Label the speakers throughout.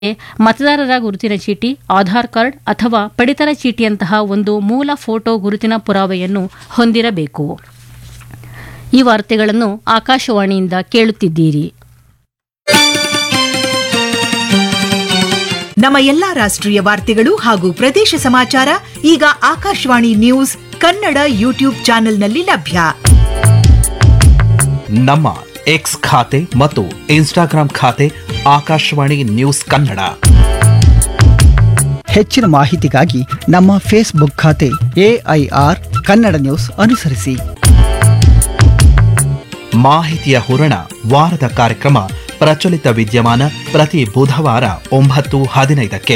Speaker 1: ಮತದಾರರ ಗುರುತಿನ ಚೀಟಿ ಆಧಾರ್ ಕಾರ್ಡ್ ಅಥವಾ ಪಡಿತರ ಚೀಟಿಯಂತಹ ಒಂದು ಮೂಲ ಫೋಟೋ ಗುರುತಿನ ಪುರಾವೆಯನ್ನು ಹೊಂದಿರಬೇಕು ಈ ವಾರ್ತೆಗಳನ್ನು ಆಕಾಶವಾಣಿಯಿಂದ ಕೇಳುತ್ತಿದ್ದೀರಿ
Speaker 2: ನಮ್ಮ ಎಲ್ಲಾ ರಾಷ್ಟ್ರೀಯ ವಾರ್ತೆಗಳು ಹಾಗೂ ಪ್ರದೇಶ ಸಮಾಚಾರ ಈಗ ಆಕಾಶವಾಣಿ ನ್ಯೂಸ್ ಕನ್ನಡ ಯೂಟ್ಯೂಬ್ ಚಾನೆಲ್ನಲ್ಲಿ ಲಭ್ಯ
Speaker 3: ನಮ್ಮ ಎಕ್ಸ್ ಖಾತೆ ಮತ್ತು ಇನ್ಸ್ಟಾಗ್ರಾಂ ಖಾತೆ ಆಕಾಶವಾಣಿ ನ್ಯೂಸ್ ಕನ್ನಡ
Speaker 4: ಹೆಚ್ಚಿನ ಮಾಹಿತಿಗಾಗಿ ನಮ್ಮ ಫೇಸ್ಬುಕ್ ಖಾತೆ ಎಐಆರ್ ಕನ್ನಡ ನ್ಯೂಸ್ ಅನುಸರಿಸಿ
Speaker 3: ಮಾಹಿತಿಯ ಹೂರಣ ವಾರದ ಕಾರ್ಯಕ್ರಮ ಪ್ರಚಲಿತ ವಿದ್ಯಮಾನ ಪ್ರತಿ ಬುಧವಾರ ಒಂಬತ್ತು ಹದಿನೈದಕ್ಕೆ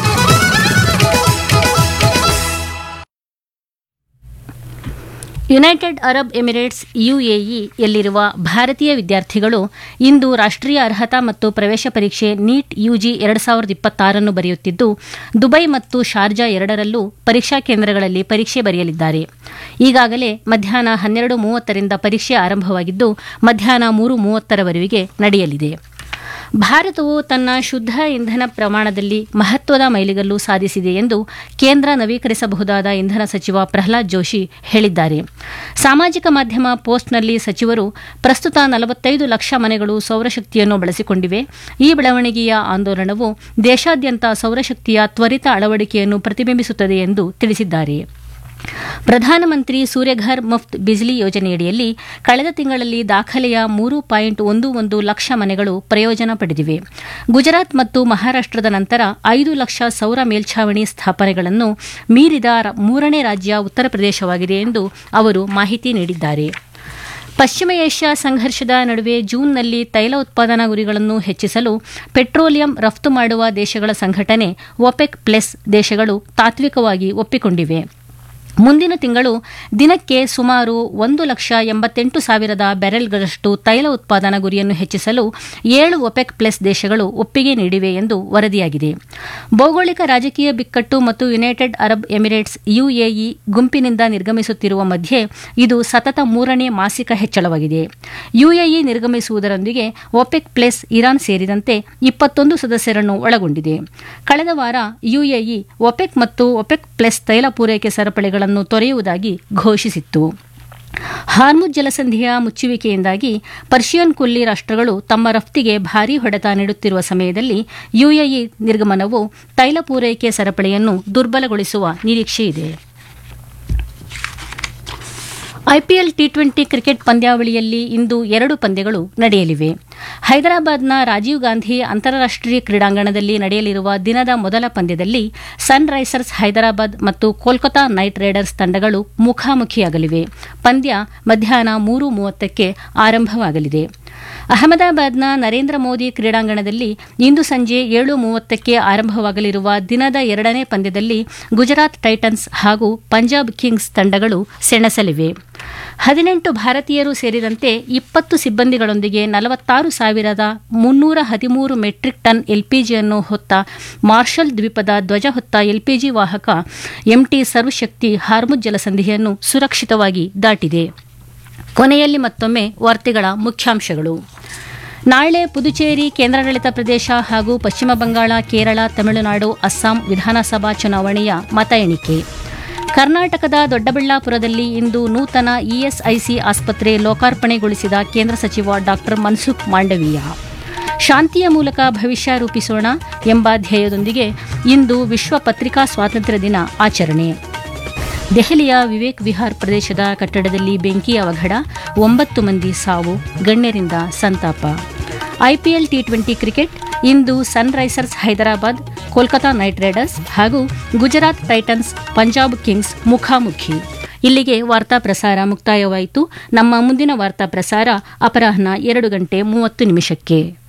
Speaker 1: ಯುನೈಟೆಡ್ ಅರಬ್ ಎಮಿರೇಟ್ಸ್ ಯುಎಇ ಯಲ್ಲಿರುವ ಭಾರತೀಯ ವಿದ್ಯಾರ್ಥಿಗಳು ಇಂದು ರಾಷ್ಟ್ರೀಯ ಅರ್ಹತಾ ಮತ್ತು ಪ್ರವೇಶ ಪರೀಕ್ಷೆ ನೀಟ್ ಯುಜಿ ಎರಡು ಸಾವಿರದ ಇಪ್ಪತ್ತಾರನ್ನು ಬರೆಯುತ್ತಿದ್ದು ದುಬೈ ಮತ್ತು ಶಾರ್ಜಾ ಎರಡರಲ್ಲೂ ಪರೀಕ್ಷಾ ಕೇಂದ್ರಗಳಲ್ಲಿ ಪರೀಕ್ಷೆ ಬರೆಯಲಿದ್ದಾರೆ ಈಗಾಗಲೇ ಮಧ್ಯಾಹ್ನ ಹನ್ನೆರಡು ಮೂವತ್ತರಿಂದ ಪರೀಕ್ಷೆ ಆರಂಭವಾಗಿದ್ದು ಮಧ್ಯಾಹ್ನ ಮೂರು ಮೂವತ್ತರವರೆಗೆ ನಡೆಯಲಿದೆ ಭಾರತವು ತನ್ನ ಶುದ್ಧ ಇಂಧನ ಪ್ರಮಾಣದಲ್ಲಿ ಮಹತ್ವದ ಮೈಲಿಗಲ್ಲು ಸಾಧಿಸಿದೆ ಎಂದು ಕೇಂದ್ರ ನವೀಕರಿಸಬಹುದಾದ ಇಂಧನ ಸಚಿವ ಪ್ರಹ್ಲಾದ್ ಜೋಶಿ ಹೇಳಿದ್ದಾರೆ ಸಾಮಾಜಿಕ ಮಾಧ್ಯಮ ಪೋಸ್ಟ್ನಲ್ಲಿ ಸಚಿವರು ಪ್ರಸ್ತುತ ನಲವತ್ತೈದು ಲಕ್ಷ ಮನೆಗಳು ಸೌರಶಕ್ತಿಯನ್ನು ಬಳಸಿಕೊಂಡಿವೆ ಈ ಬೆಳವಣಿಗೆಯ ಆಂದೋಲನವು ದೇಶಾದ್ಯಂತ ಸೌರಶಕ್ತಿಯ ತ್ವರಿತ ಅಳವಡಿಕೆಯನ್ನು ಪ್ರತಿಬಿಂಬಿಸುತ್ತದೆ ಎಂದು ತಿಳಿಸಿದ್ದಾರೆ ಪ್ರಧಾನಮಂತ್ರಿ ಸೂರ್ಯಘರ್ ಮುಫ್ತ್ ಬಿಜ್ಲಿ ಯೋಜನೆಯಡಿಯಲ್ಲಿ ಕಳೆದ ತಿಂಗಳಲ್ಲಿ ದಾಖಲೆಯ ಮೂರು ಪಾಯಿಂಟ್ ಒಂದು ಒಂದು ಲಕ್ಷ ಮನೆಗಳು ಪ್ರಯೋಜನ ಪಡೆದಿವೆ ಗುಜರಾತ್ ಮತ್ತು ಮಹಾರಾಷ್ಟದ ನಂತರ ಐದು ಲಕ್ಷ ಸೌರ ಮೇಲ್ಛಾವಣಿ ಸ್ಥಾಪನೆಗಳನ್ನು ಮೀರಿದ ರ- ಮೂರನೇ ರಾಜ್ಯ ಉತ್ತರ ಪ್ರದೇಶವಾಗಿದೆ ಎಂದು ಅವರು ಮಾಹಿತಿ ನೀಡಿದ್ದಾರೆ ಪಶ್ಚಿಮ ಏಷ್ಯಾ ಸಂಘರ್ಷದ ನಡುವೆ ಜೂನ್ನಲ್ಲಿ ತೈಲ ಉತ್ಪಾದನಾ ಗುರಿಗಳನ್ನು ಹೆಚ್ಚಿಸಲು ಪೆಟ್ರೋಲಿಯಂ ರಫ್ತು ಮಾಡುವ ದೇಶಗಳ ಸಂಘಟನೆ ಒಪೆಕ್ ಪ್ಲಸ್ ದೇಶಗಳು ತಾತ್ವಿಕವಾಗಿ ಒಪ್ಪಿಕೊಂಡಿವೆ ಮುಂದಿನ ತಿಂಗಳು ದಿನಕ್ಕೆ ಸುಮಾರು ಒಂದು ಲಕ್ಷ ಎಂಬತ್ತೆಂಟು ಸಾವಿರದ ಬ್ಯಾರೆಲ್ಗಳಷ್ಟು ತೈಲ ಉತ್ಪಾದನಾ ಗುರಿಯನ್ನು ಹೆಚ್ಚಿಸಲು ಏಳು ಒಪೆಕ್ ಪ್ಲಸ್ ದೇಶಗಳು ಒಪ್ಪಿಗೆ ನೀಡಿವೆ ಎಂದು ವರದಿಯಾಗಿದೆ ಭೌಗೋಳಿಕ ರಾಜಕೀಯ ಬಿಕ್ಕಟ್ಟು ಮತ್ತು ಯುನೈಟೆಡ್ ಅರಬ್ ಎಮಿರೇಟ್ಸ್ ಯುಎಇ ಗುಂಪಿನಿಂದ ನಿರ್ಗಮಿಸುತ್ತಿರುವ ಮಧ್ಯೆ ಇದು ಸತತ ಮೂರನೇ ಮಾಸಿಕ ಹೆಚ್ಚಳವಾಗಿದೆ ಯುಎಇ ನಿರ್ಗಮಿಸುವುದರೊಂದಿಗೆ ಒಪೆಕ್ ಪ್ಲಸ್ ಇರಾನ್ ಸೇರಿದಂತೆ ಇಪ್ಪತ್ತೊಂದು ಸದಸ್ಯರನ್ನು ಒಳಗೊಂಡಿದೆ ಕಳೆದ ವಾರ ಯುಎಇ ಒಪೆಕ್ ಮತ್ತು ಒಪೆಕ್ ಪ್ಲಸ್ ತೈಲ ಪೂರೈಕೆ ಸರಪಳಿಗಳನ್ನು ತೊರೆಯುವುದಾಗಿ ಘೋಷಿಸಿತ್ತು ಹಾರ್ಮುಜ್ ಜಲಸಂಧಿಯ ಮುಚ್ಚುವಿಕೆಯಿಂದಾಗಿ ಪರ್ಷಿಯನ್ ಕೊಲ್ಲಿ ರಾಷ್ಟ್ರಗಳು ತಮ್ಮ ರಫ್ತಿಗೆ ಭಾರೀ ಹೊಡೆತ ನೀಡುತ್ತಿರುವ ಸಮಯದಲ್ಲಿ ಯುಎಇ ನಿರ್ಗಮನವು ತೈಲ ಪೂರೈಕೆ ಸರಪಳಿಯನ್ನು ದುರ್ಬಲಗೊಳಿಸುವ ನಿರೀಕ್ಷೆಯಿದೆ ಐಪಿಎಲ್ ಟಿ ಟ್ವೆಂಟಿ ಕ್ರಿಕೆಟ್ ಪಂದ್ಯಾವಳಿಯಲ್ಲಿ ಇಂದು ಎರಡು ಪಂದ್ಯಗಳು ನಡೆಯಲಿವೆ ಹೈದರಾಬಾದ್ನ ರಾಜೀವ್ ಗಾಂಧಿ ಅಂತಾರಾಷ್ಟೀಯ ಕ್ರೀಡಾಂಗಣದಲ್ಲಿ ನಡೆಯಲಿರುವ ದಿನದ ಮೊದಲ ಪಂದ್ಯದಲ್ಲಿ ಸನ್ ರೈಸರ್ಸ್ ಹೈದರಾಬಾದ್ ಮತ್ತು ಕೋಲ್ಕತಾ ನೈಟ್ ರೈಡರ್ಸ್ ತಂಡಗಳು ಮುಖಾಮುಖಿಯಾಗಲಿವೆ ಪಂದ್ಯ ಮಧ್ಯಾಹ್ನ ಮೂರು ಮೂವತ್ತಕ್ಕೆ ಆರಂಭವಾಗಲಿದೆ ಅಹಮದಾಬಾದ್ನ ನರೇಂದ್ರ ಮೋದಿ ಕ್ರೀಡಾಂಗಣದಲ್ಲಿ ಇಂದು ಸಂಜೆ ಏಳು ಮೂವತ್ತಕ್ಕೆ ಆರಂಭವಾಗಲಿರುವ ದಿನದ ಎರಡನೇ ಪಂದ್ಯದಲ್ಲಿ ಗುಜರಾತ್ ಟೈಟನ್ಸ್ ಹಾಗೂ ಪಂಜಾಬ್ ಕಿಂಗ್ಸ್ ತಂಡಗಳು ಸೆಣಸಲಿವೆ ಹದಿನೆಂಟು ಭಾರತೀಯರು ಸೇರಿದಂತೆ ಇಪ್ಪತ್ತು ಸಿಬ್ಬಂದಿಗಳೊಂದಿಗೆ ನಲವತ್ತಾರು ಸಾವಿರದ ಮುನ್ನೂರ ಹದಿಮೂರು ಮೆಟ್ರಿಕ್ ಟನ್ ಎಲ್ಪಿಜಿಯನ್ನು ಹೊತ್ತ ಮಾರ್ಷಲ್ ದ್ವೀಪದ ಧ್ವಜ ಹೊತ್ತ ಎಲ್ಪಿಜಿ ವಾಹಕ ಎಂಟಿ ಸರ್ವಶಕ್ತಿ ಹಾರ್ಮುಜ್ ಜಲಸಂಧಿಯನ್ನು ಸುರಕ್ಷಿತವಾಗಿ ದಾಟಿದೆ ಕೊನೆಯಲ್ಲಿ ಮತ್ತೊಮ್ಮೆ ವಾರ್ತೆಗಳ ಮುಖ್ಯಾಂಶಗಳು ನಾಳೆ ಪುದುಚೇರಿ ಕೇಂದ್ರಾಡಳಿತ ಪ್ರದೇಶ ಹಾಗೂ ಪಶ್ಚಿಮ ಬಂಗಾಳ ಕೇರಳ ತಮಿಳುನಾಡು ಅಸ್ಸಾಂ ವಿಧಾನಸಭಾ ಚುನಾವಣೆಯ ಮತ ಎಣಿಕೆ ಕರ್ನಾಟಕದ ದೊಡ್ಡಬಳ್ಳಾಪುರದಲ್ಲಿ ಇಂದು ನೂತನ ಇಎಸ್ಐಸಿ ಆಸ್ಪತ್ರೆ ಲೋಕಾರ್ಪಣೆಗೊಳಿಸಿದ ಕೇಂದ್ರ ಸಚಿವ ಡಾ ಮನ್ಸುಖ್ ಮಾಂಡವೀಯ ಶಾಂತಿಯ ಮೂಲಕ ಭವಿಷ್ಯ ರೂಪಿಸೋಣ ಎಂಬ ಧ್ಯೇಯದೊಂದಿಗೆ ಇಂದು ವಿಶ್ವ ಪತ್ರಿಕಾ ಸ್ವಾತಂತ್ರ್ಯ ದಿನ ಆಚರಣೆ ದೆಹಲಿಯ ವಿವೇಕ್ ವಿಹಾರ್ ಪ್ರದೇಶದ ಕಟ್ಟಡದಲ್ಲಿ ಬೆಂಕಿ ಅವಘಡ ಒಂಬತ್ತು ಮಂದಿ ಸಾವು ಗಣ್ಯರಿಂದ ಸಂತಾಪ ಐಪಿಎಲ್ ಟಿ ಟ್ವೆಂಟಿ ಕ್ರಿಕೆಟ್ ಇಂದು Sunrisers Hyderabad Kolkata Knight Riders ಹಾಗೂ ಗುಜರಾತ್ ಟೈಟನ್ಸ್ ಪಂಜಾಬ್ ಕಿಂಗ್ಸ್ ಮುಖಾಮುಖಿ ಇಲ್ಲಿಗೆ ವಾರ್ತಾ ಪ್ರಸಾರ ಮುಕ್ತಾಯವಾಯಿತು ನಮ್ಮ ಮುಂದಿನ ವಾರ್ತಾ ಪ್ರಸಾರ ಅಪರಾಹ್ನ ಎರಡು ಗಂಟೆ ಮೂವತ್ತು ನಿಮಿಷಕ್ಕೆ